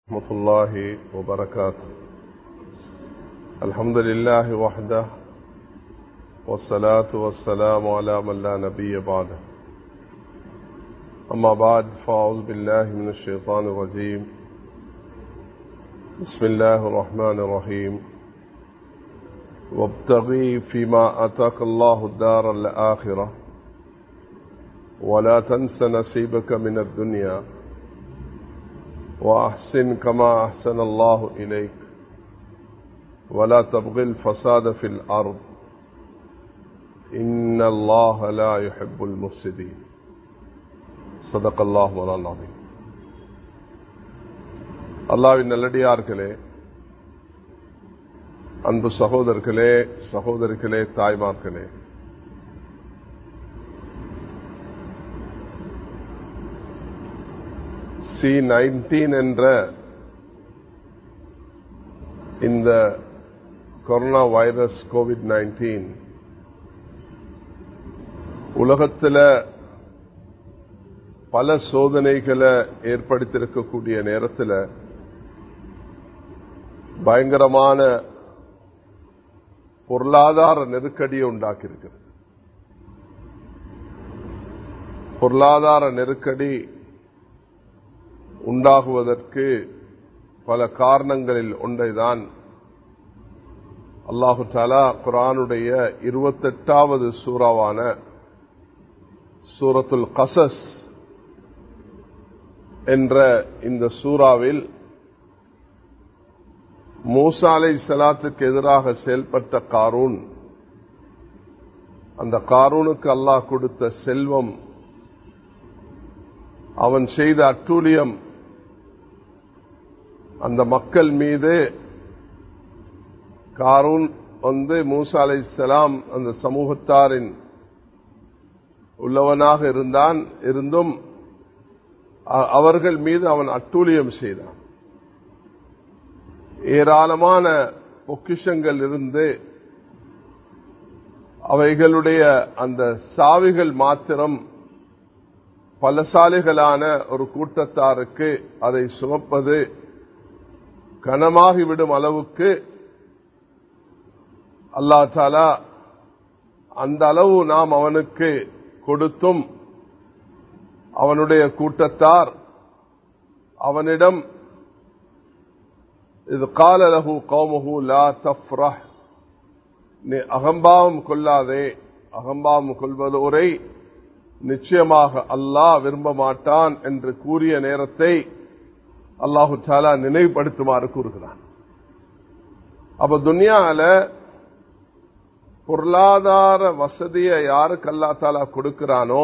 ورحمة الله وبركاته الحمد لله وحده والصلاة والسلام على من لا نبي بعده أما بعد فأعوذ بالله من الشيطان الرجيم بسم الله الرحمن الرحيم وابتغي فيما أتاك الله الدار الآخرة ولا تنس نصيبك من الدنيا وأحسن كما أحسن الله إليك ولا تبغي الفساد في الأرض إن الله لا يحب المفسدين صدق الله مولانا العظيم அல்லாவின் நல்லடியார்களே அன்பு சகோதரர்களே சகோதரிகளே தாய்மார்களே சி நைன்டீன் என்ற இந்த கொரோனா வைரஸ் கோவிட் நைன்டீன் உலகத்தில் பல சோதனைகளை ஏற்படுத்தியிருக்கக்கூடிய நேரத்தில் பயங்கரமான பொருளாதார நெருக்கடியை உண்டாக்கியிருக்கிறது பொருளாதார நெருக்கடி உண்டாகுவதற்கு பல காரணங்களில் ஒன்றைதான் அல்லாஹு தாலா குரானுடைய இருபத்தெட்டாவது சூறாவான சூரத்துல் கசஸ் என்ற இந்த சூறாவில் மூசா அலை சலாத்துக்கு எதிராக செயல்பட்ட காரூன் அந்த காரூனுக்கு அல்லாஹ் கொடுத்த செல்வம் அவன் செய்த அட்டூழியம் அந்த மக்கள் மீது காரூன் வந்து மூசா அலை சலாம் அந்த சமூகத்தாரின் உள்ளவனாக இருந்தான் இருந்தும் அவர்கள் மீது அவன் அட்டூழியம் செய்தான் ஏராளமான பொக்கிஷங்கள் இருந்து அவைகளுடைய அந்த சாவிகள் மாத்திரம் பலசாலிகளான ஒரு கூட்டத்தாருக்கு அதை சுமப்பது கனமாகிவிடும் அளவுக்கு அல்லா தாலா அந்த அளவு நாம் அவனுக்கு கொடுத்தும் அவனுடைய கூட்டத்தார் அவனிடம் இது காலலகு கௌமுகு லா தஃப்ரஹ் நீ அகம்பாவம் கொள்ளாதே அகம்பாவம் கொள்வது உரை நிச்சயமாக அல்லாஹ் விரும்ப மாட்டான் என்று கூறிய நேரத்தை அல்லாஹு சாலா நினைவுபடுத்துமாறு கூறுகிறான் அப்ப துனியால பொருளாதார வசதியை யாருக்கு அல்லா தாலா கொடுக்கிறானோ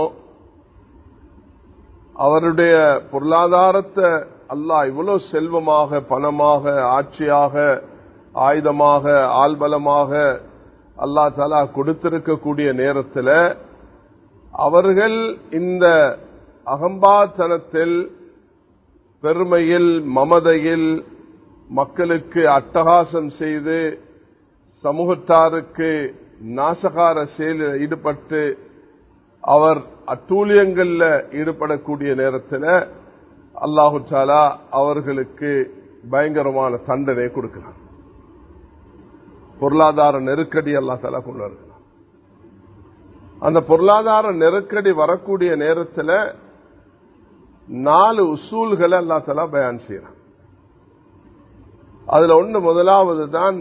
அவருடைய பொருளாதாரத்தை அல்லாஹ் இவ்வளவு செல்வமாக பணமாக ஆட்சியாக ஆயுதமாக ஆள்பலமாக அல்லா தாலா கொடுத்திருக்கக்கூடிய நேரத்தில் அவர்கள் இந்த அகம்பாத்தனத்தில் பெருமையில் மமதையில் மக்களுக்கு அட்டகாசம் செய்து சமூகத்தாருக்கு நாசகார செயலில் ஈடுபட்டு அவர் அட்டூழியங்களில் ஈடுபடக்கூடிய நேரத்தில் அல்லாஹு சாலா அவர்களுக்கு பயங்கரமான தண்டனை கொடுக்கிறார் பொருளாதார நெருக்கடி அல்லா தாலா கொண்டு வருகிறார் அந்த பொருளாதார நெருக்கடி வரக்கூடிய நேரத்தில் நாலு உசூல்களை அல்லா தலா பயன் செய்யறான் அதுல ஒன்று முதலாவது தான்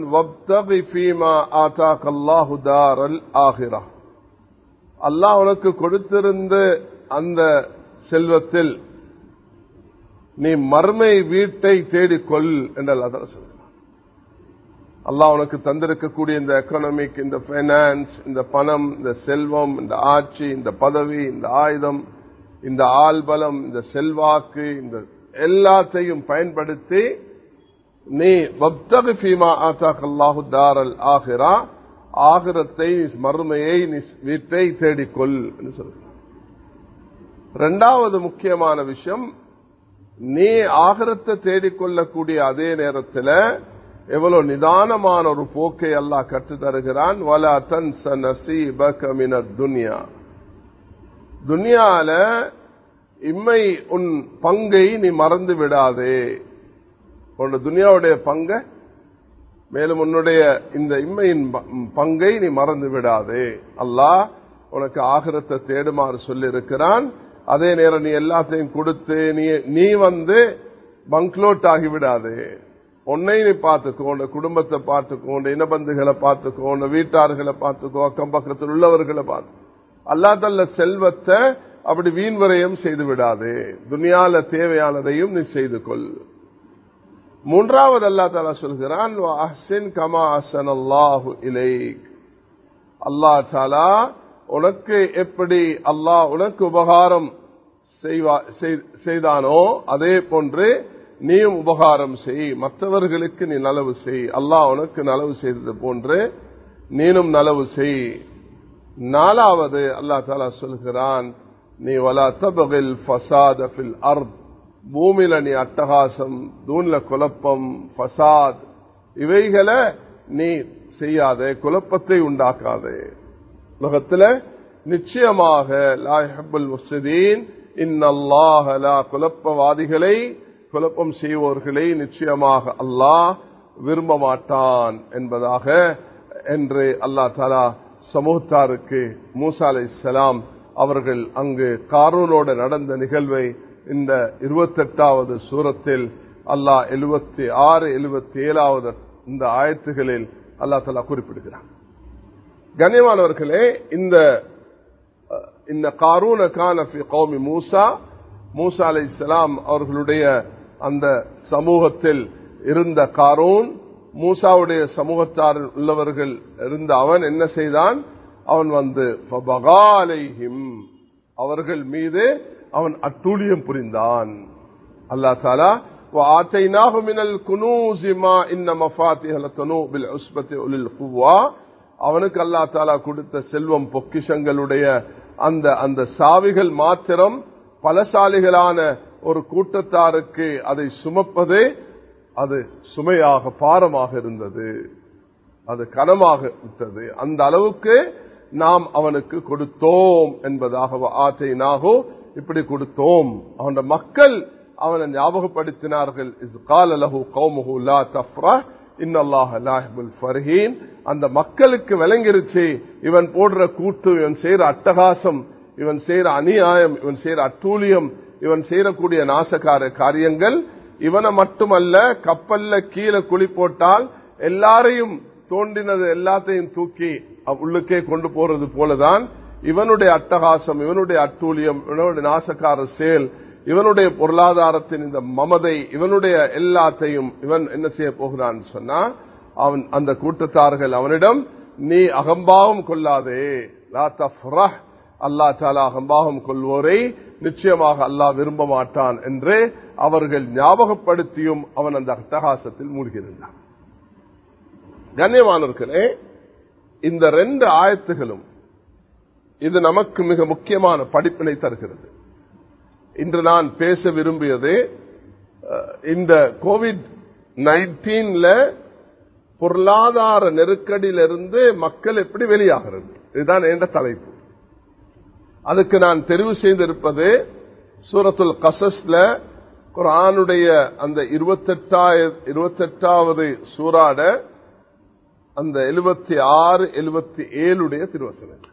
ஆகிரா அல்லாஹ் உனக்கு கொடுத்திருந்த அந்த செல்வத்தில் நீ மர்மை வீட்டை தேடிக்கொள் என்று அல்லா தலா சொல்றான் அல்லாஹ் உனக்கு தந்திருக்கக்கூடிய இந்த எக்கனாமிக் இந்த பைனான்ஸ் இந்த பணம் இந்த செல்வம் இந்த ஆட்சி இந்த பதவி இந்த ஆயுதம் இந்த ஆள்பலம் இந்த செல்வாக்கு இந்த எல்லாத்தையும் பயன்படுத்தி நீ வப்தகு ஃபீமா ஆத்தாக் அல்லாஹு தாரல் ஆகிறா ஆகிரத்தை மறுமையை நீ வீட்டை தேடிக்கொள் என்று சொல்ற இரண்டாவது முக்கியமான விஷயம் நீ ஆகிரத்தை தேடிக்கொள்ளக்கூடிய அதே நேரத்தில் எவ்வளவு நிதானமான ஒரு போக்கை அல்லாஹ் கற்று தருகிறான் வலா தன் நசீபகமின துன்யா துன்யால இம்மை உன் பங்கை நீ மறந்து விடாதே உன்னோட துனியாவுடைய பங்க மேலும் உன்னுடைய இந்த இம்மையின் பங்கை நீ மறந்து விடாதே அல்லாஹ் உனக்கு ஆகிரத்தை தேடுமாறு சொல்லி இருக்கிறான் அதே நேரம் நீ எல்லாத்தையும் கொடுத்து நீ நீ வந்து பங்க்லோட் ஆகிவிடாதே உன்னை நீ பார்த்துக்கோ உன் குடும்பத்தை பார்த்துக்கோ உன் இனபந்துகளை பார்த்துக்கோ உன் வீட்டார்களை பார்த்துக்கோ அக்கம் பக்கத்தில் உள்ளவர்களை பார்த்து அல்லா தல்ல செல்வத்தை அப்படி வீண் வரையும் செய்து விடாதே துனியால தேவையானதையும் நீ செய்து கொள் மூன்றாவது அல்லா தாலா சொல்கிறான் கமா அசன் அல்லாஹு இலை அல்லா தாலா உனக்கு எப்படி அல்லாஹ் உனக்கு உபகாரம் செய்தானோ அதே போன்று நீயும் உபகாரம் செய் மற்றவர்களுக்கு நீ நலவு செய் அல்லாஹ் உனக்கு நலவு செய்தது போன்று நீனும் நலவு செய் நாலாவது அல்லா தாலா சொல்கிறான் நீ வலா தபகில் ஃபசாத் ஃபில் அர்த் பூமியில நீ அட்டகாசம் தூண்ல குழப்பம் ஃபசாத் இவைகளை நீ செய்யாதே குழப்பத்தை உண்டாக்காதே உலகத்துல நிச்சயமாக லாஹபுல் முஸ்தீன் இன்னல்லாஹ லா குழப்பவாதிகளை குழப்பம் செய்வோர்களை நிச்சயமாக அல்லாஹ் விரும்ப மாட்டான் என்பதாக என்று அல்லா தாலா சமூகத்தாருக்கு மூசா அலை இஸ்லாம் அவர்கள் அங்கு காரூனோடு நடந்த நிகழ்வை இந்த இருபத்தெட்டாவது சூரத்தில் அல்லாஹ் எழுபத்தி ஆறு எழுபத்தி ஏழாவது இந்த ஆயத்துகளில் அல்லா தலா குறிப்பிடுகிறார் கண்ணியமானவர்களே இந்த இந்த காரூன கானபி கௌமி மூசா மூசா அலை இஸ்லாம் அவர்களுடைய அந்த சமூகத்தில் இருந்த காரூன் மூசாவுடைய சமூகத்தார் உள்ளவர்கள் இருந்த அவன் என்ன செய்தான் அவன் வந்து அவர்கள் மீது அவன் அட்டூழியம் புரிந்தான் அல்லா தாலா وآتيناه من الكنوز ما إن مفاتيح لتنوء بالعصبة أولي القوة அவனுக்கு அல்லா தாலா கொடுத்த செல்வம் பொக்கிஷங்களுடைய அந்த அந்த சாவிகள் மாத்திரம் பலசாலிகளான ஒரு கூட்டத்தாருக்கு அதை சுமப்பதே அது சுமையாக பாரமாக இருந்தது அது கனமாக விட்டது அந்த அளவுக்கு நாம் அவனுக்கு கொடுத்தோம் என்பதாக ஆற்றை நாகோ இப்படி கொடுத்தோம் அவன் மக்கள் அவனை ஞாபகப்படுத்தினார்கள் அந்த மக்களுக்கு விளங்கிருச்சு இவன் போடுற கூட்டு இவன் செய்யற அட்டகாசம் இவன் செய்யற அநியாயம் இவன் செய்யற அட்டூழியம் இவன் செய்யக்கூடிய நாசகார காரியங்கள் இவனை மட்டுமல்ல கப்பல்ல கீழே குழி போட்டால் எல்லாரையும் தோண்டினது எல்லாத்தையும் தூக்கி உள்ளுக்கே கொண்டு போறது போலதான் இவனுடைய அட்டகாசம் இவனுடைய அட்டூழியம் இவனுடைய நாசக்கார செயல் இவனுடைய பொருளாதாரத்தின் இந்த மமதை இவனுடைய எல்லாத்தையும் இவன் என்ன செய்ய போகிறான் சொன்னா அவன் அந்த கூட்டத்தார்கள் அவனிடம் நீ அகம்பாவம் கொள்ளாதே அல்லா தாலா அகம்பாவம் கொள்வோரை நிச்சயமாக அல்லாஹ் விரும்ப மாட்டான் என்று அவர்கள் ஞாபகப்படுத்தியும் அவன் அந்த அட்டகாசத்தில் மூழ்கியிருந்தான் கண்ணியமானவர்களே இந்த ரெண்டு ஆயத்துகளும் இது நமக்கு மிக முக்கியமான படிப்பினை தருகிறது இன்று நான் பேச விரும்பியது இந்த கோவிட் நைன்டீன்ல பொருளாதார நெருக்கடியிலிருந்து மக்கள் எப்படி வெளியாகிறது இதுதான் என்ற தலைப்பு அதுக்கு நான் தெரிவு செய்திருப்பது சூரத்துல் கசஸ்ல குரானுடைய அந்த இருபத்தெட்டாவது சூறாட அந்த எழுபத்தி ஆறு எழுபத்தி ஏழுடைய திருவசனம்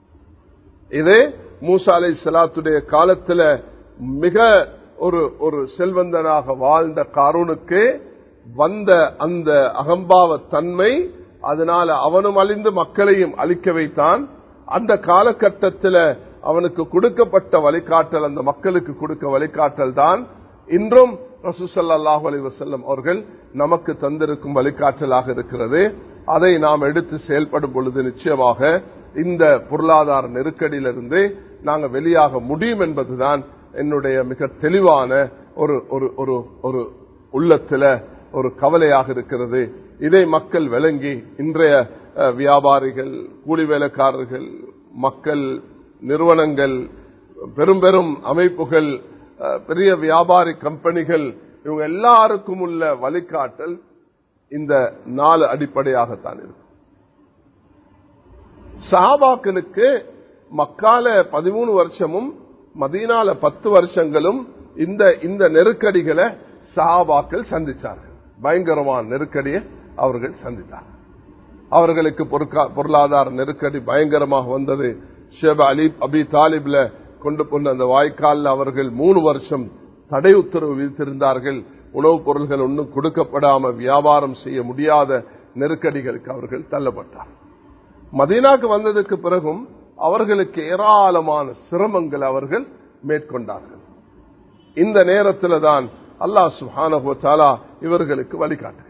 இது மூசா அலை சலாத்துடைய காலத்துல மிக ஒரு ஒரு செல்வந்தனாக வாழ்ந்த காரூனுக்கு வந்த அந்த அகம்பாவ தன்மை அதனால அவனும் அழிந்து மக்களையும் அழிக்க வைத்தான் அந்த காலகட்டத்தில் அவனுக்கு கொடுக்கப்பட்ட வழிகாட்டல் அந்த மக்களுக்கு கொடுக்க வழிகாட்டல் தான் இன்றும் ரசூசல்லாஹு அலி வசல்லம் அவர்கள் நமக்கு தந்திருக்கும் வழிகாட்டலாக இருக்கிறது அதை நாம் எடுத்து செயல்படும் பொழுது நிச்சயமாக இந்த பொருளாதார நெருக்கடியிலிருந்து நாங்கள் வெளியாக முடியும் என்பதுதான் என்னுடைய மிக தெளிவான ஒரு ஒரு ஒரு ஒரு உள்ளத்துல ஒரு கவலையாக இருக்கிறது இதை மக்கள் விளங்கி இன்றைய வியாபாரிகள் கூலி வேலைக்காரர்கள் மக்கள் நிறுவனங்கள் பெரும் பெரும் அமைப்புகள் பெரிய வியாபாரி கம்பெனிகள் இவங்க எல்லாருக்கும் உள்ள வழிகாட்டல் இந்த நாலு அடிப்படையாகத்தான் இருக்கும் சஹாபாக்களுக்கு மக்கால பதிமூணு வருஷமும் மதீனால பத்து வருஷங்களும் இந்த இந்த நெருக்கடிகளை சஹாபாக்கள் சந்திச்சார்கள் பயங்கரமான நெருக்கடியை அவர்கள் சந்தித்தார் அவர்களுக்கு பொருளாதார நெருக்கடி பயங்கரமாக வந்தது ஷேப் அலி அபி தாலிப்ல கொண்டு போன அந்த வாய்க்காலில் அவர்கள் மூணு வருஷம் தடை உத்தரவு விதித்திருந்தார்கள் உணவுப் பொருள்கள் ஒன்றும் கொடுக்கப்படாம வியாபாரம் செய்ய முடியாத நெருக்கடிகளுக்கு அவர்கள் தள்ளப்பட்டார் மதீனாக்கு வந்ததுக்கு பிறகும் அவர்களுக்கு ஏராளமான சிரமங்கள் அவர்கள் மேற்கொண்டார்கள் இந்த நேரத்தில் தான் அல்லாஹ் சுஹானா இவர்களுக்கு வழிகாட்டுகிறார்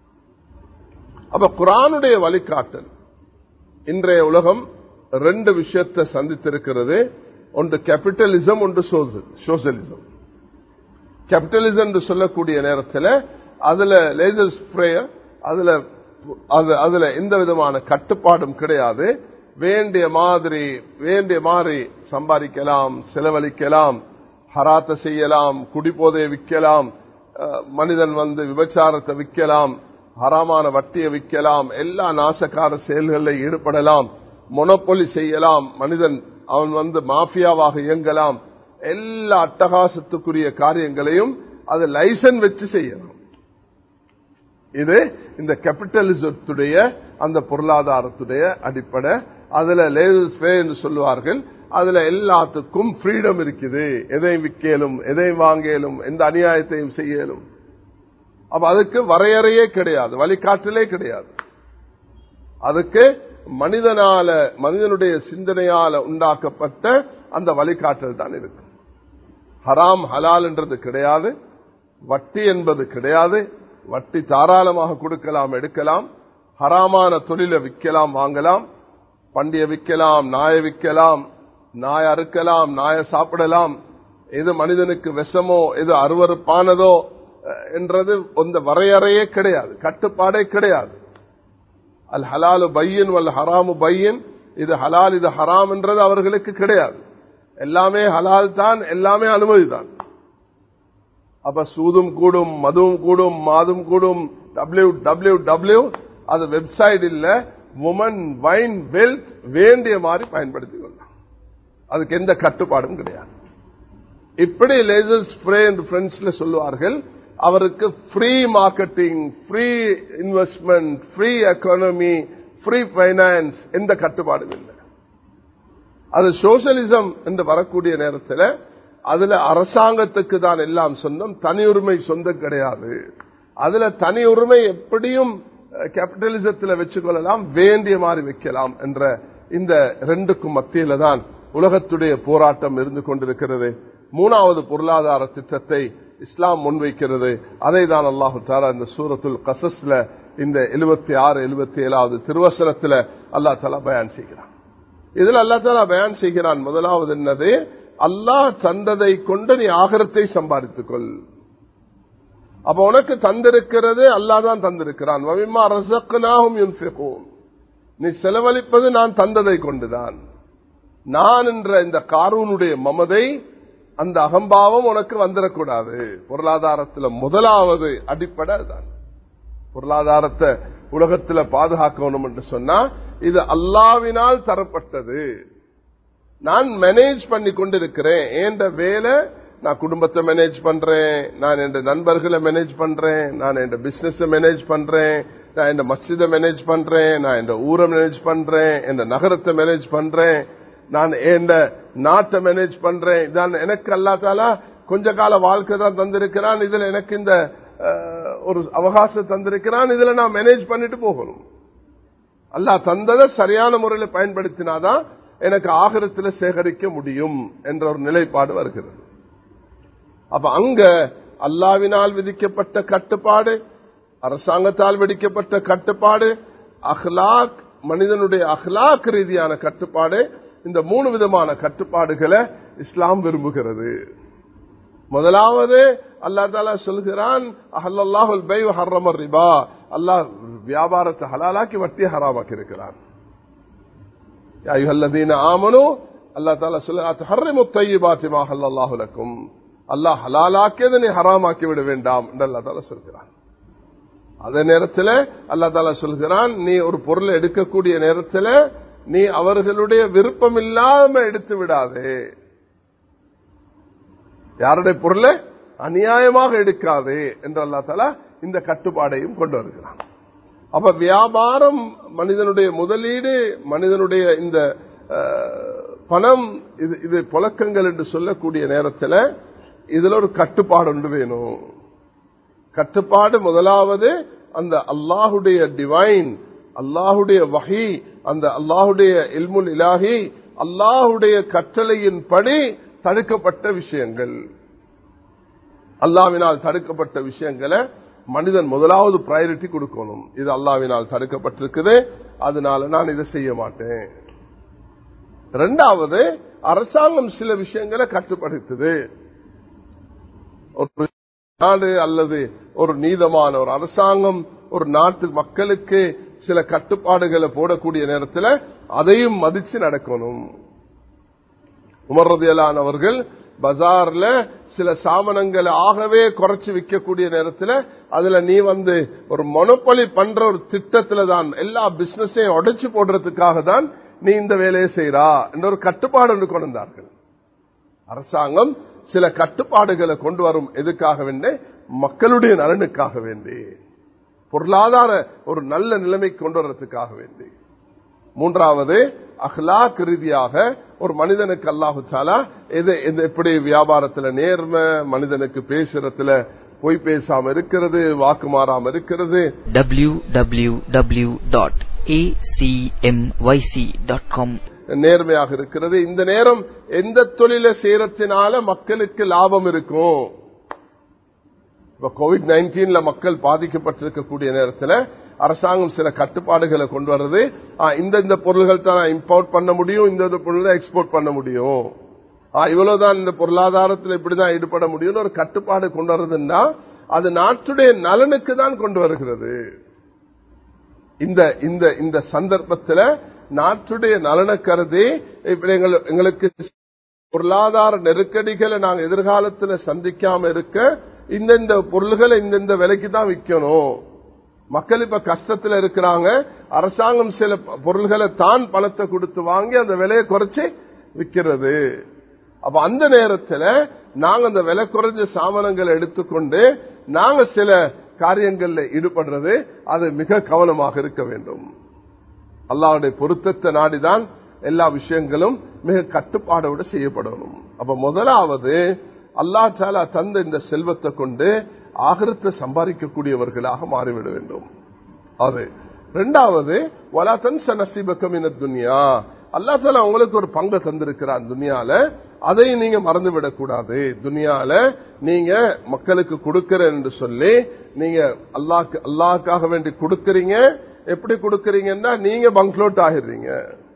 அப்ப குரானுடைய வழிகாட்டல் இன்றைய உலகம் ரெண்டு விஷயத்தை சந்தித்திருக்கிறது ஒன்று கேபிட்டலிசம் ஒன்று சோசியலிசம் கேபிட்டலிசம் என்று சொல்லக்கூடிய நேரத்தில் அதுல லேசர் ஸ்ப்ரேயர் அதுல அதுல எந்த விதமான கட்டுப்பாடும் கிடையாது வேண்டிய மாதிரி வேண்டிய மாதிரி சம்பாதிக்கலாம் செலவழிக்கலாம் ஹராத்த செய்யலாம் குடிபோதையை விற்கலாம் மனிதன் வந்து விபச்சாரத்தை விற்கலாம் ஹராமான வட்டியை விற்கலாம் எல்லா நாசக்கார செயல்களில் ஈடுபடலாம் மொனப்பொலி செய்யலாம் மனிதன் அவன் வந்து மாஃபியாவாக இயங்கலாம் எல்லா அட்டகாசத்துக்குரிய காரியங்களையும் அது லைசன் வச்சு செய்யலாம் இது இந்த கேபிட்டலிசத்துடைய அந்த பொருளாதாரத்துடைய அடிப்படை அதுல லேசஸ் என்று சொல்லுவார்கள் அதுல எல்லாத்துக்கும் ஃப்ரீடம் இருக்குது எதையும் விற்கலும் எதையும் வாங்கலும் எந்த அநியாயத்தையும் செய்யலும் அப்ப அதுக்கு வரையறையே கிடையாது வழிகாட்டலே கிடையாது அதுக்கு மனிதனால மனிதனுடைய சிந்தனையால உண்டாக்கப்பட்ட அந்த வழிகாட்டல் தான் இருக்கு ஹராம் ஹலால் என்றது கிடையாது வட்டி என்பது கிடையாது வட்டி தாராளமாக கொடுக்கலாம் எடுக்கலாம் ஹராமான தொழிலை விற்கலாம் வாங்கலாம் பண்டிய விற்கலாம் நாய விற்கலாம் நாய அறுக்கலாம் நாய சாப்பிடலாம் எது மனிதனுக்கு விஷமோ எது அருவறுப்பானதோ என்றது அந்த வரையறையே கிடையாது கட்டுப்பாடே கிடையாது அல் ஹலாலு பையன் வல் ஹராமு பையன் இது ஹலால் இது ஹராம் என்றது அவர்களுக்கு கிடையாது எல்லாமே ஹலால் தான் எல்லாமே அனுமதி தான் அப்ப சூதும் கூடும் மதுவும் கூடும் மாதும் கூடும் டபிள்யூ டபிள்யூ டபிள்யூ அது வெப்சைட் இல்ல உமன் வைன் வெல்த் வேண்டிய மாதிரி பயன்படுத்திக் கொள்ளலாம் அதுக்கு எந்த கட்டுப்பாடும் கிடையாது இப்படி லேசர் ஸ்ப்ரே என்று பிரெண்ட்ஸ்ல சொல்லுவார்கள் அவருக்கு free marketing free investment free economy free finance எந்த கட்டுப்பாடும் இல்லை அது சோசியலிசம் என்று வரக்கூடிய நேரத்தில் அதுல அரசாங்கத்துக்கு தான் எல்லாம் சொந்தம் தனி உரிமை சொந்தம் கிடையாது அதுல தனி உரிமை எப்படியும் கேபிட்டலிசத்தில் வச்சுக்கொள்ளலாம் வேண்டிய மாதிரி வைக்கலாம் என்ற இந்த ரெண்டுக்கும் மத்தியில தான் உலகத்துடைய போராட்டம் இருந்து கொண்டிருக்கிறது மூணாவது பொருளாதார திட்டத்தை இஸ்லாம் முன்வைக்கிறது அதை தான் அல்லாஹு தாரா இந்த சூரத்துல் கசஸ்ல இந்த எழுபத்தி ஆறு எழுபத்தி ஏழாவது திருவசனத்தில் அல்லா தாலா பயான் செய்கிறான் இதுல அல்லா தாலா பயான் செய்கிறான் முதலாவது என்னது அல்லாஹ் தந்ததை கொண்டு நீ ஆகரத்தை சம்பாதித்துக் கொள் அப்ப உனக்கு தந்திருக்கிறது அல்லா தான் தந்திருக்கிறான் நீ செலவழிப்பது நான் தந்ததை கொண்டுதான் நான் என்ற இந்த காரூனுடைய மமதை அந்த அகம்பாவம் உனக்கு வந்துடக்கூடாது பொருளாதாரத்தில் முதலாவது அடிப்படை தான் பொருளாதாரத்தை உலகத்தில் பாதுகாக்கணும் என்று சொன்னா இது அல்லாவினால் தரப்பட்டது நான் மேனேஜ் பண்ணி கொண்டிருக்கிறேன் என்ற வேலை நான் குடும்பத்தை மேனேஜ் பண்றேன் நான் என் நண்பர்களை மேனேஜ் பண்றேன் நான் என் பிசினஸ் மேனேஜ் பண்றேன் நான் என் மஸ்ஜிதை மேனேஜ் பண்றேன் நான் என் ஊரை மேனேஜ் பண்றேன் என் நகரத்தை மேனேஜ் பண்றேன் நான் என் நாட்டை மேனேஜ் பண்றேன் இதான் எனக்கு அல்லாத்தாலா கொஞ்ச கால வாழ்க்கை தான் தந்திருக்கிறான் இதுல எனக்கு இந்த ஒரு அவகாசம் தந்திருக்கிறான் இதுல நான் மேனேஜ் பண்ணிட்டு போகணும் அல்லா தந்ததை சரியான முறையில் பயன்படுத்தினாதான் எனக்கு ஆகரத்தில் சேகரிக்க முடியும் என்ற ஒரு நிலைப்பாடு வருகிறது அப்ப அங்க அல்லாவினால் விதிக்கப்பட்ட கட்டுப்பாடு அரசாங்கத்தால் விதிக்கப்பட்ட கட்டுப்பாடு அஹ்லாக் மனிதனுடைய அஹ்லாக் ரீதியான கட்டுப்பாடு இந்த மூணு விதமான கட்டுப்பாடுகளை இஸ்லாம் விரும்புகிறது முதலாவது அல்லா தாலா சொல்கிறான் அஹல்லாஹுல் பை ஹர்ரமர் ரிபா அல்லாஹ் வியாபாரத்தை ஹலாலாக்கி வட்டியை ஹராமாக்கி இருக்கிறான் ஆமனு அல்லா தாலா சொல்ல ஹர்ரிமு தையிபாத்திமா ஹல்லாஹு லக்கும் அல்லாஹ் ஹலாலாக்கியதை நீ ஹராமாக்கி விட வேண்டாம் என்று அல்லா தாலா சொல்கிறான் அதே நேரத்தில் அல்லா தாலா சொல்கிறான் நீ ஒரு பொருளை எடுக்கக்கூடிய நேரத்தில் நீ அவர்களுடைய விருப்பம் இல்லாம எடுத்து விடாதே யாருடைய பொருளை அநியாயமாக எடுக்காதே என்று அல்லா தாலா இந்த கட்டுப்பாடையும் கொண்டு வருகிறான் அப்ப வியாபாரம் மனிதனுடைய முதலீடு மனிதனுடைய இந்த அஹ், பணம் இது இது புழக்கங்கள் என்று சொல்லக்கூடிய நேரத்தில் இதுல ஒரு கட்டுப்பாடு ஒன்று வேணும் கட்டுப்பாடு முதலாவது அந்த அல்லாஹுடைய டிவைன் அல்லாஹுடைய வகை அந்த அல்லாஹுடைய இல்முல் இலாஹி அல்லாஹுடைய கட்டளையின்படி தடுக்கப்பட்ட விஷயங்கள் அல்லாவினால் தடுக்கப்பட்ட விஷயங்களை மனிதன் முதலாவது பிரையாரிட்டி கொடுக்கணும் இது அல்லாவினால் தடுக்கப்பட்டிருக்குது அதனால நான் இதை செய்ய மாட்டேன் ரெண்டாவது அரசாங்கம் சில விஷயங்களை கட்டுப்படுத்துது ஒரு நாடு அல்லது ஒரு நீதமான ஒரு அரசாங்கம் ஒரு நாட்டு மக்களுக்கு சில கட்டுப்பாடுகளை போடக்கூடிய நேரத்தில் அதையும் மதிச்சு நடக்கணும் உமர்றதியலான் அவர்கள் பஜார்ல சில சாமனங்களை ஆகவே குறைச்சு விற்கக்கூடிய நேரத்தில் அதுல நீ வந்து ஒரு மொனப்பொலி பண்ற ஒரு திட்டத்துல தான் எல்லா பிசினஸையும் உடைச்சு போடுறதுக்காக தான் நீ இந்த வேலையை செய்யறா என்ற ஒரு கட்டுப்பாடு ஒன்று கொண்டு வந்தார்கள் அரசாங்கம் சில கட்டுப்பாடுகளை கொண்டு வரும் எதுக்காக வேண்டி மக்களுடைய நலனுக்காக வேண்டி பொருளாதார ஒரு நல்ல நிலைமை கொண்டு வர்றதுக்காக வேண்டி மூன்றாவது அஹ்லாக் ரீதியாக ஒரு மனிதனுக்கு அல்லாஹு சாலா எது எது எப்படி வியாபாரத்துல நேர்மை மனிதனுக்கு பேசுறதுல பொய் பேசாம இருக்கிறது வாக்கு மாறாம இருக்கிறது www.acmyc.com நேர்மையாக இருக்கிறது இந்த நேரம் எந்த தொழிலை செய்யறதுனால மக்களுக்கு லாபம் இருக்கும் இப்ப கோவிட் நைன்டீன்ல மக்கள் பாதிக்கப்பட்டிருக்கக்கூடிய நேரத்தில் அரசாங்கம் சில கட்டுப்பாடுகளை கொண்டு வர்றது ஆ, இந்த இந்த பொருள்கள் தான் இம்போர்ட் பண்ண முடியும் இந்த இந்த பொருளை எக்ஸ்போர்ட் பண்ண முடியும் ஆ, இவ்வளவுதான் இந்த பொருளாதாரத்தில் இப்படிதான் ஈடுபட முடியும்னு ஒரு கட்டுப்பாடு கொண்டு வர்றதுன்னா அது நாட்டுடைய நலனுக்கு தான் கொண்டு வருகிறது இந்த இந்த இந்த சந்தர்ப்பத்தில் நாட்டுடைய நலனை கருதி இப்ப எங்கள்- எங்களுக்கு பொருளாதார நெருக்கடிகளை நாங்க எதிர்காலத்தில் சந்திக்காம இருக்க இந்தந்த பொருள்களை இந்தந்த விலைக்கு தான் விற்கணும் மக்கள் இப்ப கஷ்டத்துல இருக்கிறாங்க அரசாங்கம் சில பொருள்களை தான் பணத்தை கொடுத்து வாங்கி அந்த விலையை குறைச்சு விற்கிறது அப்ப அந்த நேரத்துல நாங்க அந்த விலை குறைஞ்ச சாமானங்களை எடுத்துக்கொண்டு நாங்க சில காரியங்கள்ல ஈடுபடுறது அது மிக கவனமாக இருக்க வேண்டும் அல்லாவுடைய பொருத்தத்தை நாடிதான் எல்லா விஷயங்களும் மிக கட்டுப்பாடோடு செய்யப்படணும் அப்ப முதலாவது அல்லா சாலா தந்த இந்த செல்வத்தை கொண்டு ஆகரத்தை சம்பாதிக்கக்கூடியவர்களாக மாறிவிட வேண்டும் அது ரெண்டாவது வலாத்தன் நசீபக்கம் இன துனியா அல்லா தாலா உங்களுக்கு ஒரு பங்கு தந்திருக்கிறான் துனியால அதை நீங்க மறந்து விடக்கூடாது துனியால நீங்க மக்களுக்கு கொடுக்கிறேன் என்று சொல்லி நீங்க அல்லாக்கு அல்லாக்காக வேண்டி கொடுக்கறீங்க எப்படி கொடுக்கறீங்கன்னா நீங்க பங்க்லோட் ஆகிடுறீங்க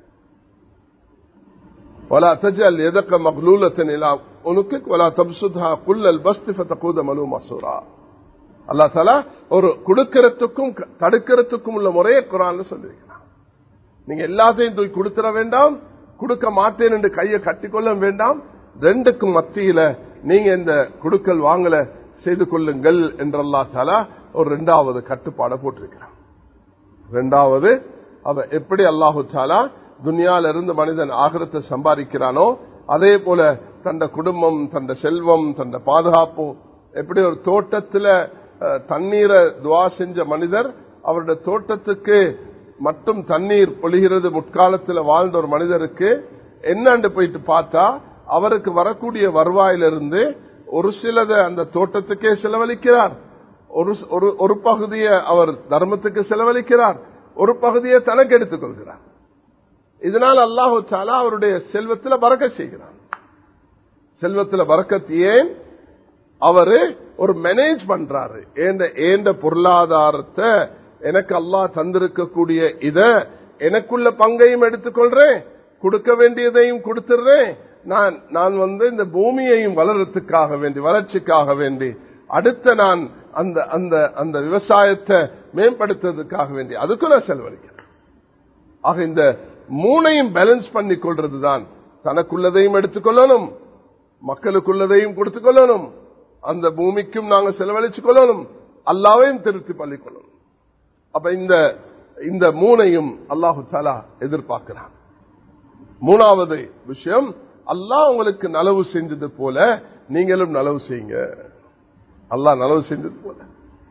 ولا تجعل يدك مغلولة إلى عنقك ولا تبسطها كل البسط فتقود ملوما سورا அல்லா தாலா ஒரு கொடுக்கறதுக்கும் க- தடுக்கிறதுக்கும் உள்ள முறையை குரான்ல சொல்லியிருக்கிறான் நீங்க எல்லாத்தையும் தூக்கி கொடுத்துட வேண்டாம் கொடுக்க மாட்டேன் என்று கையை கட்டிக்கொள்ள வேண்டாம் ரெண்டுக்கும் மத்தியில நீங்க இந்த கொடுக்கல் வாங்கல செய்து கொள்ளுங்கள் என்றல்லா தாலா ஒரு ரெண்டாவது கட்டுப்பாடை போட்டிருக்கிறான் ரெண்டாவது அவ எப்படி அல்லாஹு தாலா துனியால இருந்து மனிதன் ஆகிரத்தை சம்பாதிக்கிறானோ அதே போல தந்த குடும்பம் தந்த செல்வம் தந்த பாதுகாப்பு எப்படி ஒரு தோட்டத்துல அஹ், தண்ணீரை துவா செஞ்ச மனிதர் அவருடைய தோட்டத்துக்கு மட்டும் தண்ணீர் பொழிகிறது முற்காலத்தில் வாழ்ந்த ஒரு மனிதருக்கு என்னன்னு போயிட்டு பார்த்தா அவருக்கு வரக்கூடிய வருவாயிலிருந்து ஒரு சிலதை அந்த தோட்டத்துக்கே செலவழிக்கிறார் ஒரு ஒரு- ஒரு பகுதியை அவர் தர்மத்துக்கு செலவழிக்கிறார் ஒரு பகுதியை தனக்கு எடுத்துக் கொள்கிறார் இதனால் அல்லாஹு தாலா அவருடைய செல்வத்துல பறக்க செய்கிறார் செல்வத்துல பறக்கத் ஏன் அவரு ஒரு மேனேஜ் பண்றாரு ஏண்ட ஏண்ட பொருளாதாரத்தை எனக்கு அல்லாஹ் தந்திருக்கக்கூடிய இத எனக்குள்ள பங்கையும் எடுத்துக்கொள்றேன் கொடுக்க வேண்டியதையும் கொடுத்துடுறேன் நான் நான் வந்து இந்த பூமியையும் வளர்றதுக்காக வேண்டி வளர்ச்சிக்காக வேண்டி அடுத்த நான் அந்த அந்த அந்த விவசாயத்தை மேம்படுத்துறதுக்காக வேண்டி அதுக்கும் நான் செலவழிக்கிறேன் ஆக இந்த மூணையும் பேலன்ஸ் பண்ணி கொள்றதுதான் தனக்குள்ளதையும் எடுத்துக்கொள்ளணும் மக்களுக்குள்ளதையும் கொடுத்துக் கொள்ளணும் அந்த பூமிக்கும் நாங்க செலவழிச்சு கொள்ளணும் அல்லாவையும் திருத்தி பள்ளிக்கொள்ளணும் அப்ப இந்த இந்த மூணையும் அல்லாஹு தாலா எதிர்பார்க்கிறான் மூணாவது விஷயம் அல்லாஹ் உங்களுக்கு நலவு செஞ்சது போல நீங்களும் நலவு செய்யுங்க அல்லாஹ் நலவு செஞ்சது போல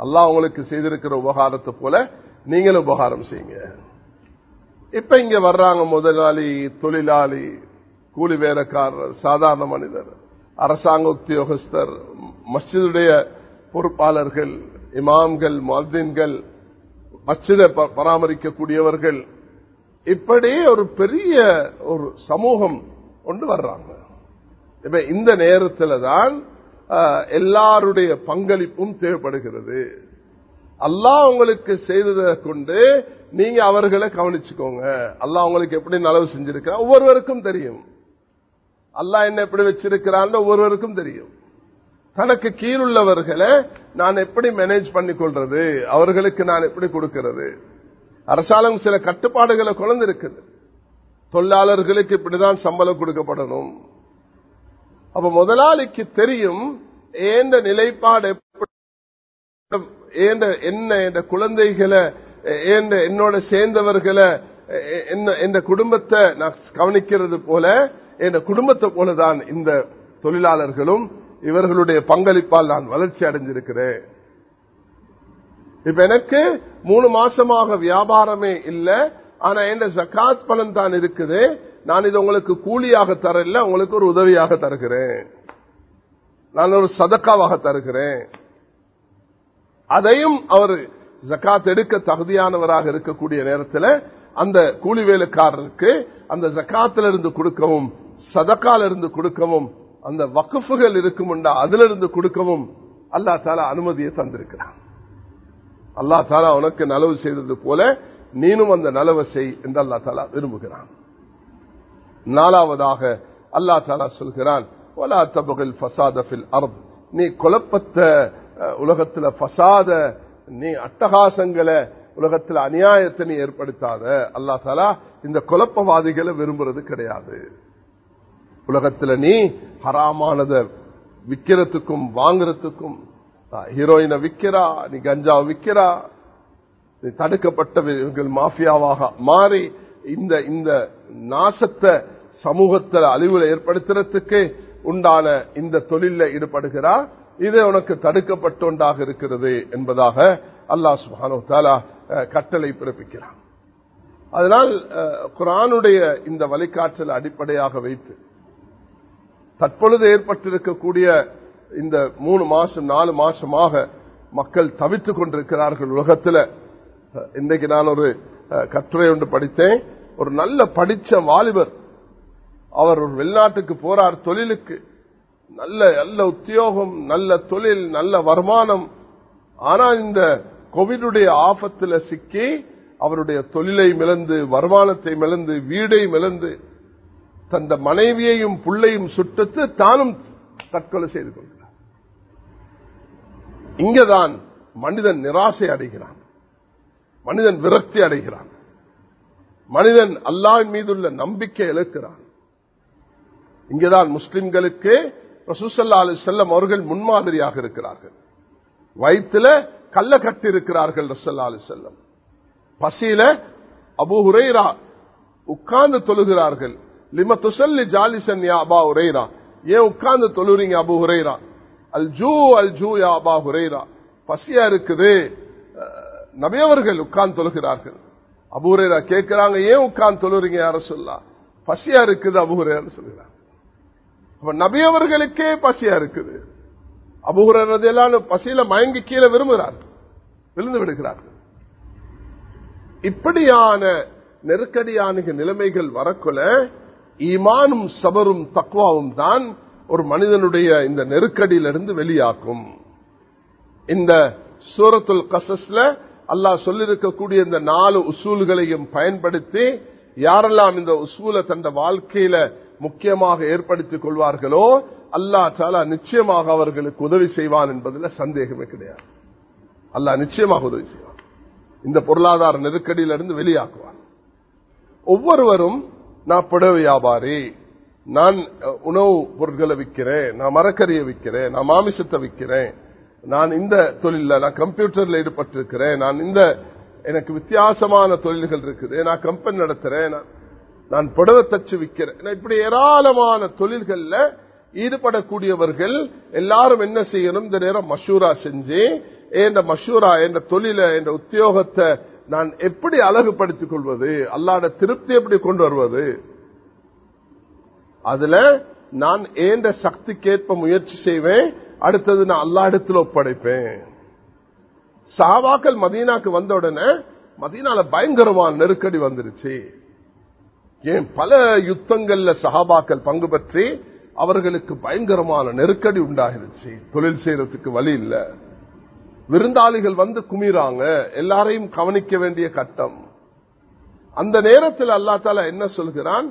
அல்லாஹ் உங்களுக்கு செய்திருக்கிற உபகாரத்தை போல நீங்களும் உபகாரம் செய்யுங்க இப்ப இங்க வர்றாங்க முதலாளி தொழிலாளி கூலி வேலைக்காரர் சாதாரண மனிதர் அரசாங்க உத்தியோகஸ்தர் மஸ்ஜிதுடைய பொறுப்பாளர்கள் இமாம்கள் மதின்கள் மஸ்ஜிதை ப- பராமரிக்கக்கூடியவர்கள் இப்படி ஒரு பெரிய ஒரு சமூகம் கொண்டு வர்றாங்க இப்ப இந்த நேரத்தில் தான் ஆஹ், எல்லாருடைய பங்களிப்பும் தேவைப்படுகிறது அல்லாஹ் உங்களுக்கு செய்ததை கொண்டு நீங்க அவர்களை கவனிச்சுக்கோங்க அல்லாஹ் உங்களுக்கு எப்படி நலவு செஞ்சிருக்கா ஒவ்வொருவருக்கும் தெரியும் அல்லாஹ் என்ன எப்படி வச்சிருக்கிறான்னு ஒவ்வொருவருக்கும் தெரியும் தனக்கு கீழுள்ளவர்களை நான் எப்படி மேனேஜ் பண்ணி கொள்றது அவர்களுக்கு நான் எப்படி கொடுக்கிறது அரசாங்கம் சில கட்டுப்பாடுகளை கொண்டு இருக்குது தொழிலாளர்களுக்கு இப்படிதான் சம்பளம் கொடுக்கப்படணும் அப்ப முதலாளிக்கு தெரியும் ஏந்த நிலைப்பாடு எப்படி ஏந்த என்ன என்ற குழந்தைகளை ஏந்த என்னோட சேர்ந்தவர்களை எ- என்ன என்ற குடும்பத்தை நான் கவனிக்கிறது போல என் குடும்பத்தை போலதான் இந்த தொழிலாளர்களும் இவர்களுடைய பங்களிப்பால் நான் வளர்ச்சி அடைஞ்சிருக்கிறேன் இப்ப எனக்கு மூணு மாசமாக வியாபாரமே இல்ல ஆனா என் ஜக்காத் பலன் தான் இருக்குது நான் இது உங்களுக்கு கூலியாக தரல உங்களுக்கு ஒரு உதவியாக தருகிறேன் நான் ஒரு சதக்காவாக தருகிறேன் அதையும் அவர் ஜக்காத் எடுக்க தகுதியானவராக இருக்கக்கூடிய நேரத்தில் அந்த கூலி வேலைக்காரருக்கு அந்த ஜக்காத்துல இருந்து கொடுக்கவும் சதக்கால இருந்து கொடுக்கவும் அந்த வக்குஃபுகள் இருக்குமுண்டா அதுல இருந்து கொடுக்கவும் அல்லா தாலா அனுமதியை தந்திருக்கிறான் அல்லா தாலா உனக்கு நலவு செய்தது போல நீனும் அந்த நலவை செய் என்று அல்லா தாலா விரும்புகிறான் நாலாவதாக அல்லா தாலா சொல்கிறான் "வலா தபகில் ஃபஸாத ஃபில் அர்த்." நீ குழப்பத்தை அஹ், உலகத்துல ஃபசாத நீ அட்டகாசங்களை உலகத்துல அநியாயத்தை நீ ஏற்படுத்தாத அல்லா தாலா இந்த குழப்பவாதிகளை விரும்புறது கிடையாது உலகத்துல நீ ஹராமானத விக்கிறதுக்கும் வாங்குறதுக்கும் அஹ், ஹீரோயினை விக்கிறா நீ கஞ்சா விக்கிறா நீ தடுக்கப்பட்டவர்கள் மாஃபியாவாக மாறி இந்த இந்த நாசத்தை சமூகத்தில் அழிவுல ஏற்படுத்துறதுக்கு உண்டான இந்த தொழில ஈடுபடுகிறா இது உனக்கு தடுக்கப்பட்டொன்றாக இருக்கிறது என்பதாக அல்லாஹ் சுபானு தாலா அஹ், கட்டளை பிறப்பிக்கிறான் அதனால் அஹ், குர்ஆனுடைய இந்த வழிகாற்றல் அடிப்படையாக வைத்து தற்பொழுது ஏற்பட்டிருக்கக்கூடிய இந்த மூணு மாசம் நாலு மாசமாக மக்கள் தவித்துக் கொண்டிருக்கிறார்கள் உலகத்தில் அஹ், இன்றைக்கு நான் ஒரு அஹ், கட்டுரை ஒன்று படித்தேன் ஒரு நல்ல படிச்ச வாலிபர் அவர் ஒரு வெளிநாட்டுக்கு போறார் தொழிலுக்கு நல்ல நல்ல உத்தியோகம் நல்ல தொழில் நல்ல வருமானம் ஆனா இந்த கோவிடுடைய ஆபத்துல சிக்கி அவருடைய தொழிலை மிளந்து வருமானத்தை மிளந்து வீடை மிளந்து தந்த மனைவியையும் புள்ளையும் சுட்டத்து தானும் தற்கொலை செய்து கொள்கிறார் இங்கதான் மனிதன் நிராசை அடைகிறான் மனிதன் விரக்தி அடைகிறான் மனிதன் அல்லாஹ் மீதுள்ள நம்பிக்கை இழக்கிறான் இங்கேதான் முஸ்லிம்களுக்கு ரசூசல்லா அலி செல்லம் அவர்கள் முன்மாதிரியாக இருக்கிறார்கள் வயிற்றுல கல்ல கட்டி இருக்கிறார்கள் ரசல்லா அலி செல்லம் பசியில அபு ஹுரைரா உட்கார்ந்து தொழுகிறார்கள் லிம துசல்லி ஜாலிசன் யா அபா ஹுரைரா ஏன் உட்கார்ந்து தொழுறீங்க அபு ஹுரைரா அல் ஜூ அல் ஜூ யா அபா ஹுரைரா பசியா இருக்குது அஹ், நபியவர்கள் உட்கார்ந்து தொழுகிறார்கள் அபு ஹுரைரா கேட்கிறாங்க ஏன் உட்கார்ந்து தொழுறீங்க யார சொல்லா பசியா இருக்குது அபு ஹுரைரான்னு சொல்கிறாங்க அப்ப நபி அவர்களுக்கே பசியா இருக்குது அபுகுறதெல்லாம் பசியில மயங்கி கீழே விரும்புகிறார்கள் விழுந்து விடுகிறார்கள் இப்படியான நெருக்கடியான நிலைமைகள் வரக்குள்ள ஈமானும் சபரும் தக்குவாவும் தான் ஒரு மனிதனுடைய இந்த நெருக்கடியிலிருந்து வெளியாக்கும் இந்த சூரத்துல் கசஸ்ல அல்லாஹ் சொல்லிருக்கக்கூடிய இந்த நாலு உசூல்களையும் பயன்படுத்தி யாரெல்லாம் இந்த உசூலை தந்த வாழ்க்கையில முக்கியமாக ஏற்படுத்திக் கொள்வார்களோ அல்லாஹ் தாலா நிச்சயமாக அவர்களுக்கு உதவி செய்வான் என்பதில் சந்தேகமே கிடையாது அல்லாஹ் நிச்சயமாக உதவி செய்வான் இந்த பொருளாதார நெருக்கடியிலிருந்து வெளியாக்குவான் ஒவ்வொருவரும் நான் புடவை வியாபாரி நான் அஹ், உணவு பொருட்களை விற்கிறேன் நான் மரக்கறியை விற்கிறேன் நான் மாமிசத்தை விற்கிறேன் நான் இந்த தொழில நான் கம்ப்யூட்டர்ல ஈடுபட்டிருக்கிறேன் நான் இந்த எனக்கு வித்தியாசமான தொழில்கள் இருக்குது நான் கம்பெனி நடத்துறேன் நான் நான் புடவை தச்சு விற்கிறேன் நான் இப்படி ஏராளமான தொழில்கள்ல ஈடுபடக்கூடியவர்கள் எல்லாரும் என்ன செய்யணும் இந்த நேரம் மஷூரா செஞ்சு என்ற மஷூரா என்ற தொழில என்ற உத்தியோகத்தை நான் எப்படி அழகுபடுத்திக் கொள்வது அல்லாட திருப்தி எப்படி கொண்டு வருவது அதுல நான் ஏந்த சக்திக்கேற்ப முயற்சி செய்வேன் அடுத்தது நான் அல்லா இடத்துல ஒப்படைப்பேன் சாவாக்கள் மதீனாக்கு வந்த உடனே மதீனால பயங்கரமான நெருக்கடி வந்துருச்சு ஏன் பல யுத்தங்கள்ல சஹாபாக்கள் பங்கு பற்றி அவர்களுக்கு பயங்கரமான நெருக்கடி உண்டாகிருச்சு தொழில் செய்யறதுக்கு வழி இல்ல விருந்தாளிகள் வந்து குமிறாங்க எல்லாரையும் கவனிக்க வேண்டிய கட்டம் அந்த நேரத்தில் அல்லா தால என்ன சொல்கிறான்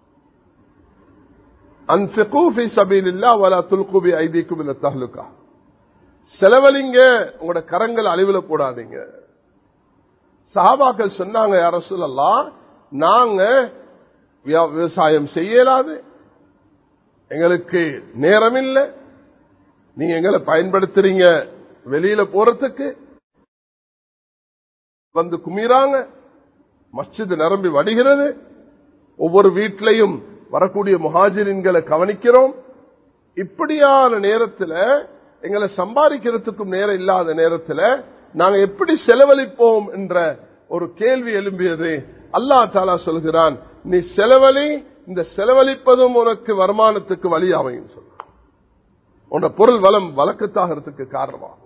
செலவழிங்க உங்களோட கரங்கள் அழிவுல போடாதீங்க சஹாபாக்கள் சொன்னாங்க யார சொல்லலாம் நாங்க விவசாயம் செய்யலாது எங்களுக்கு நேரம் இல்லை நீங்க எங்களை பயன்படுத்துறீங்க வெளியில போறதுக்கு வந்து குமிறாங்க மஸ்ஜித் நிரம்பி வடிகிறது ஒவ்வொரு வீட்டிலையும் வரக்கூடிய முஹாஜிரின்களை கவனிக்கிறோம் இப்படியான நேரத்தில் எங்களை சம்பாதிக்கிறதுக்கும் நேரம் இல்லாத நேரத்தில் நாங்க எப்படி செலவழிப்போம் என்ற ஒரு கேள்வி எழும்பியது அல்லா தாலா சொல்கிறான் நீ செலவழி இந்த செலவழிப்பதும் உனக்கு வருமானத்துக்கு வழி அமையும் சொல்ற உன்னோட பொருள் வளம் வழக்கத்தாகிறதுக்கு காரணமாகும்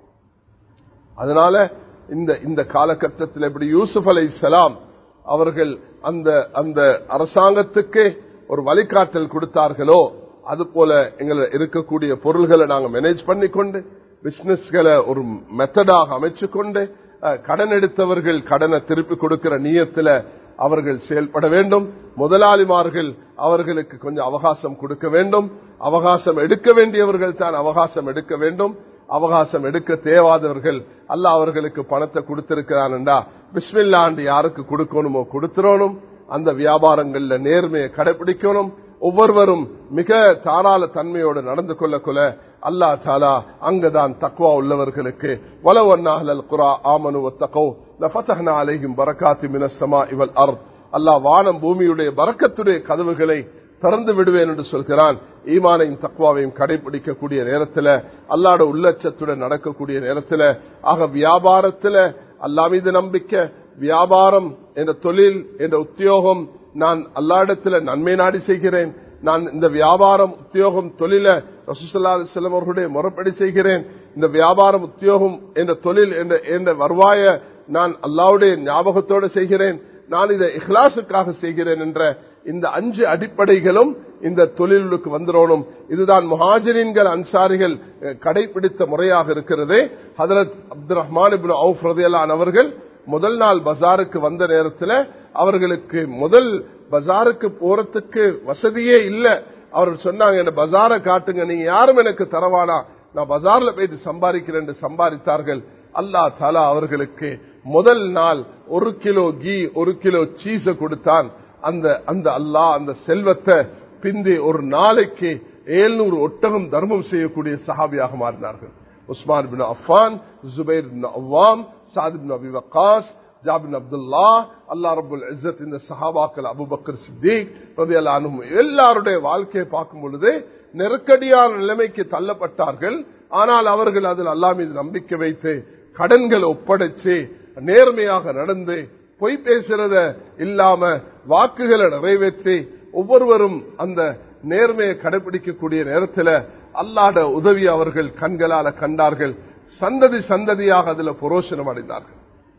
அதனால இந்த இந்த காலகட்டத்தில் எப்படி யூசுப் அலை சலாம் அவர்கள் அந்த அந்த அரசாங்கத்துக்கு ஒரு வழிகாட்டல் கொடுத்தார்களோ அது போல எங்களை இருக்கக்கூடிய பொருள்களை நாங்கள் மேனேஜ் பண்ணிக்கொண்டு பிசினஸ்களை ஒரு மெத்தடாக அமைச்சு கொண்டு கடன் எடுத்தவர்கள் கடனை திருப்பி கொடுக்கிற நீயத்தில் அவர்கள் செயல்பட வேண்டும் முதலாளிமார்கள் அவர்களுக்கு கொஞ்சம் அவகாசம் கொடுக்க வேண்டும் அவகாசம் எடுக்க வேண்டியவர்கள் தான் அவகாசம் எடுக்க வேண்டும் அவகாசம் எடுக்க தேவாதவர்கள் அல்ல அவர்களுக்கு பணத்தை கொடுத்திருக்கிறான்டா பிஸ்மில்லாண்டு யாருக்கு கொடுக்கணுமோ கொடுத்துறோனும் அந்த வியாபாரங்கள்ல நேர்மையை கடைபிடிக்கணும் ஒவ்வொருவரும் மிக தாராள தன்மையோடு நடந்து கொள்ள கொள்ள அல்லா தாலா அங்கதான் தக்குவா உள்ளவர்களுக்கு வலவன்னாஹல் குரா ஆமனு ஒத்தகோ லஃபதஹ்னா அலைஹிம் பரக்காத்தி மினஸ்ஸமா இவல் அர்த் அல்லாஹ் வானம் பூமியுடைய பரக்கத்துடைய கதவுகளை திறந்து விடுவேன் என்று சொல்கிறான் ஈமானையும் தக்குவாவையும் கடைபிடிக்கக்கூடிய நேரத்தில் அல்லாட உள்ளச்சத்துடன் நடக்கக்கூடிய நேரத்தில் ஆக வியாபாரத்தில் அல்லா மீது நம்பிக்கை வியாபாரம் என்ற தொழில் என்ற உத்தியோகம் நான் அல்லாடத்தில் நன்மை நாடி செய்கிறேன் நான் இந்த வியாபாரம் உத்தியோகம் தொழில ரசூசல்லா செல்லம் அவர்களுடைய முறைப்படி செய்கிறேன் இந்த வியாபாரம் உத்தியோகம் என்ற தொழில் என்ற வருவாய நான் அல்லாவுடைய ஞாபகத்தோடு செய்கிறேன் நான் இதை இஹ்லாசுக்காக செய்கிறேன் என்ற இந்த அஞ்சு அடிப்படைகளும் இந்த தொழிலுக்கு வந்துடணும் இதுதான் முஹாஜரின்கள் அன்சாரிகள் கடைபிடித்த முறையாக இருக்கிறது ஹதரத் அப்துல் ரஹ்மான் அவுஃப் ரதியலான் அவர்கள் முதல் நாள் பஜாருக்கு வந்த நேரத்தில் அவர்களுக்கு முதல் பஜாருக்கு போறதுக்கு வசதியே இல்லை அவர்கள் சொன்னாங்க என்ன பஜாரை காட்டுங்க நீங்க யாரும் எனக்கு தரவானா நான் பஜார்ல போயிட்டு சம்பாதிக்கிறேன் சம்பாதித்தார்கள் அல்லா தாலா அவர்களுக்கு முதல் நாள் ஒரு கிலோ கீ ஒரு கிலோ சீஸ கொடுத்தான் அந்த அந்த அல்லா அந்த செல்வத்தை பிந்தி ஒரு நாளைக்கு ஏழ்நூறு ஒட்டகம் தர்மம் செய்யக்கூடிய சஹாபியாக மாறினார்கள் உஸ்மான் பின் அஃபான் ஜுபைர் பின் அவ்வாம் சாத் பின் அபி வக்காஸ் ஜாபின் அப்துல்லா அல்லா ரபுல் இஸ்ஸத் இந்த சஹாபாக்கள் அபுபக்கர் சித்திக் ரதி அல்லானும் எல்லாருடைய வாழ்க்கையை பார்க்கும் பொழுது நெருக்கடியான நிலைமைக்கு தள்ளப்பட்டார்கள் ஆனால் அவர்கள் அதில் அல்லா மீது நம்பிக்கை வைத்து கடன்களை ஒப்படைச்சு நேர்மையாக நடந்து பொய் பேசுறத இல்லாம வாக்குகளை நிறைவேற்றி ஒவ்வொருவரும் அந்த நேர்மையை கடைபிடிக்கக்கூடிய நேரத்தில் அல்லாட உதவி அவர்கள் கண்களால கண்டார்கள் சந்ததி சந்ததியாக அதுல புரோஷனம் அடைந்தார்கள்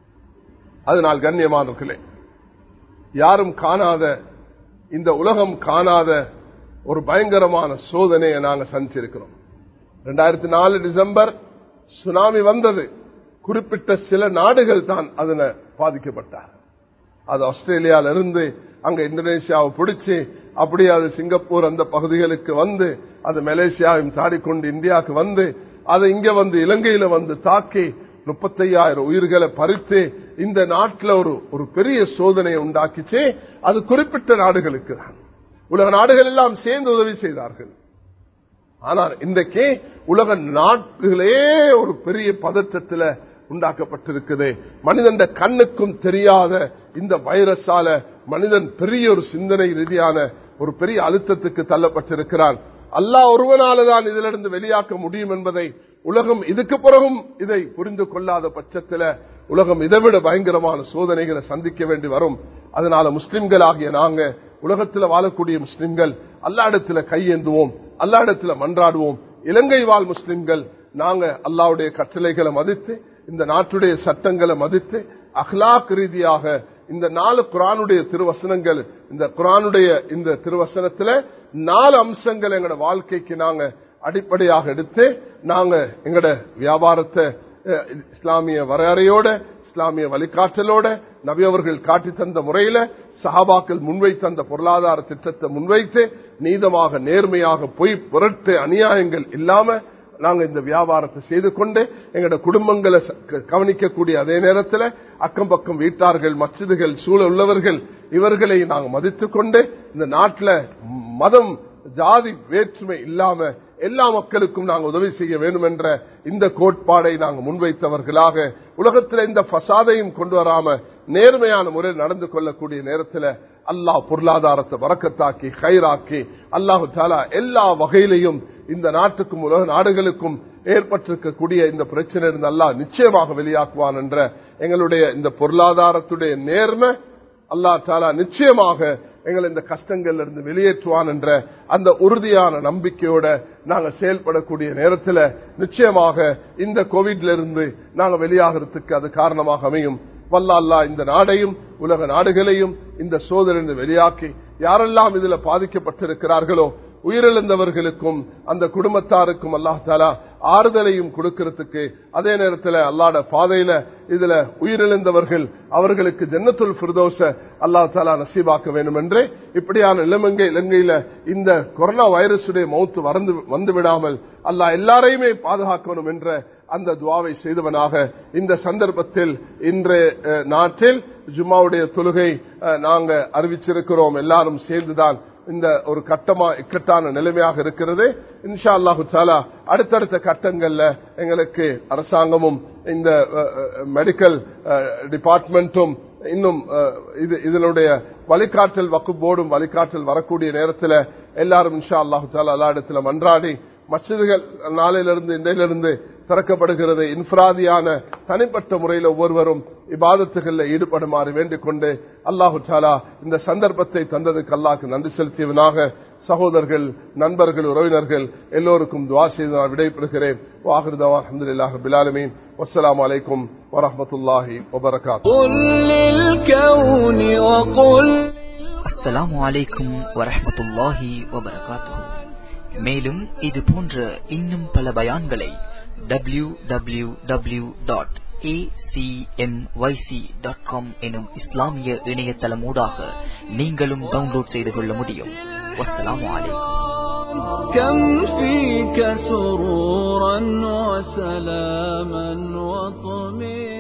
அதனால் கண்ணியமானவர்களே யாரும் காணாத இந்த உலகம் காணாத ஒரு பயங்கரமான சோதனையை நாங்கள் சந்திச்சிருக்கிறோம் ரெண்டாயிரத்தி நாலு டிசம்பர் சுனாமி வந்தது குறிப்பிட்ட சில நாடுகள் தான் அதுல பாதிக்கப்பட்டார் அது ஆஸ்திரேலியால இருந்து அங்க இந்தோனேஷியாவை பிடிச்சு அப்படியே அது சிங்கப்பூர் அந்த பகுதிகளுக்கு வந்து அது மலேசியாவையும் தாடிக்கொண்டு இந்தியாவுக்கு வந்து அதை இங்க வந்து இலங்கையில வந்து தாக்கி முப்பத்தையாயிரம் உயிர்களை பறித்து இந்த நாட்டில் ஒரு ஒரு பெரிய சோதனையை உண்டாக்கிச்சு அது குறிப்பிட்ட நாடுகளுக்கு தான் உலக நாடுகள் எல்லாம் சேர்ந்து உதவி செய்தார்கள் ஆனால் இன்றைக்கு உலக நாடுகளே ஒரு பெரிய பதற்றத்தில் உண்டாக்கப்பட்டிருக்குது மனிதன் கண்ணுக்கும் தெரியாத இந்த வைரஸால மனிதன் பெரிய ஒரு சிந்தனை ரீதியான ஒரு பெரிய அழுத்தத்துக்கு தள்ளப்பட்டிருக்கிறான் அல்லாஹ் ஒருவனாலதான் இதிலிருந்து வெளியாக்க முடியும் என்பதை உலகம் இதுக்கு பிறகும் இதை புரிந்து கொள்ளாத பட்சத்தில் உலகம் இதைவிட பயங்கரமான சோதனைகளை சந்திக்க வேண்டி வரும் அதனால முஸ்லிம்கள் ஆகிய நாங்க உலகத்தில் வாழக்கூடிய முஸ்லிம்கள் அல்லா இடத்துல கையேந்துவோம் அல்லா இடத்துல மன்றாடுவோம் இலங்கை வாழ் முஸ்லிம்கள் நாங்க அல்லாவுடைய கட்டளைகளை மதித்து இந்த நாட்டுடைய சட்டங்களை மதித்து அஹ்லாக் ரீதியாக இந்த நாலு குரானுடைய திருவசனங்கள் இந்த குரானுடைய இந்த திருவசனத்துல நாலு அம்சங்கள் எங்களோட வாழ்க்கைக்கு நாங்க அடிப்படையாக எடுத்து நாங்க எங்களோட வியாபாரத்தை அஹ், இஸ்லாமிய வரையறையோட இஸ்லாமிய வழிகாட்டலோட நபி அவர்கள் காட்டி தந்த முறையில சஹாபாக்கள் முன்வைத்த அந்த பொருளாதார திட்டத்தை முன்வைத்து நீதமாக நேர்மையாக பொய் புரட்டு அநியாயங்கள் இல்லாம நாங்க இந்த வியாபாரத்தை செய்து கொண்டு எங்களோட குடும்பங்களை ச- க- கவனிக்கக்கூடிய அதே நேரத்தில் அக்கம் பக்கம் வீட்டார்கள் மச்சிதுகள் சூழ உள்ளவர்கள் இவர்களை நாங்கள் மதித்துக் கொண்டு இந்த நாட்டில் மதம் ஜாதி வேற்றுமை இல்லாம எல்லா மக்களுக்கும் நாங்கள் உதவி செய்ய வேண்டும் என்ற இந்த கோட்பாடை நாங்கள் முன்வைத்தவர்களாக உலகத்தில் இந்த ஃபசாதையும் கொண்டு வராம நேர்மையான முறையில் நடந்து கொள்ளக்கூடிய நேரத்தில் அல்லாஹ் பொருளாதாரத்தை வரக்கத்தாக்கி கயிறாக்கி அல்லாஹு தாலா எல்லா வகையிலையும் இந்த நாட்டுக்கும் உலக நாடுகளுக்கும் ஏற்பட்டிருக்கக்கூடிய இந்த பிரச்சனை இருந்து அல்லாஹ் நிச்சயமாக வெளியாக்குவான் என்ற எங்களுடைய இந்த பொருளாதாரத்துடைய நேர்மை அல்லாஹ் தாலா நிச்சயமாக எங்களை இந்த கஷ்டங்கள்ல இருந்து வெளியேற்றுவான் என்ற அந்த உறுதியான நம்பிக்கையோட நாங்க செயல்படக்கூடிய நேரத்தில் நிச்சயமாக இந்த கோவிட்ல இருந்து நாங்க வெளியாகிறதுக்கு அது காரணமாக அமையும் வல்ல அல்லாஹ் இந்த நாடையும் உலக நாடுகளையும் இந்த சோதனை வெளியாக்கி யாரெல்லாம் இதுல பாதிக்கப்பட்டிருக்கிறார்களோ உயிரிழந்தவர்களுக்கும் அந்த குடும்பத்தாருக்கும் அல்லாஹ் தாலா ஆறுதலையும் கொடுக்கிறதுக்கு அதே நேரத்தில் அல்லாட பாதையில இதுல உயிரிழந்தவர்கள் அவர்களுக்கு ஜன்னத்துல் ஃபிர்தோஸ அல்லாஹ் தாலா நசீபாக்க வேண்டும் என்று இப்படியான இளமங்கை இலங்கையில இந்த கொரோனா வைரஸுடைய மௌத்து வரந்து வந்து விடாமல் அல்லாஹ் எல்லாரையுமே பாதுகாக்கணும் என்ற அந்த துவாவை செய்தவனாக இந்த சந்தர்ப்பத்தில் இன்றைய அஹ், நாட்டில் ஜும்மாவுடைய தொழுகை அஹ், நாங்க அறிவிச்சிருக்கிறோம் எல்லாரும் சேர்ந்துதான் இந்த ஒரு கட்டமா இக்கட்டான நிலைமையாக இருக்கிறது இன்ஷா அல்லாஹு தாலா அடுத்தடுத்த கட்டங்கள்ல எங்களுக்கு அரசாங்கமும் இந்த மெடிக்கல் டிபார்ட்மெண்ட்டும் இன்னும் அஹ், இது இதனுடைய வழிகாட்டல் வக்கு போர்டும் வழிகாட்டல் வரக்கூடிய நேரத்தில் எல்லாரும் இன்ஷா அல்லாஹு தாலா எல்லா இடத்துல மன்றாடி மசிதுகள் நாளிலிருந்து இன்றையிலிருந்து திறக்கப்படுகிறது இன்ஃபிராதியான தனிப்பட்ட முறையில் ஒவ்வொருவரும் இபாதத்துகளில் ஈடுபடுமாறு வேண்டிக் கொண்டு அல்லாஹு தாலா இந்த சந்தர்ப்பத்தை தந்ததுக்கு அல்லாஹ்க்கு நன்றி செலுத்தியவனாக சகோதரர்கள் நண்பர்கள் உறவினர்கள் எல்லோருக்கும் துவா செய்து நான் விடைபெறுகிறேன் வாஹிருதவா அஹமதுல்லாஹ் பிலாலமீன் வஸ்ஸலாமு அலைக்கும் வரஹ்மத்துல்லாஹி வபரகாத் قل للكون وقل அஸ்ஸலாமு அலைக்கும் வரஹ்மத்துல்லாஹி வபரகாத்துஹு மேலும் இது போன்ற இன்னும் பல பயான்களை டபிள்யூ டபிள்யூ டபிள்யூ டாட் எனும் இஸ்லாமிய இணையதளமூடாக நீங்களும் டவுன்லோட் செய்து கொள்ள முடியும் வஸ்ஸலாமு அலைக்கும் كم فيك سرورا وسلاما وطمئنا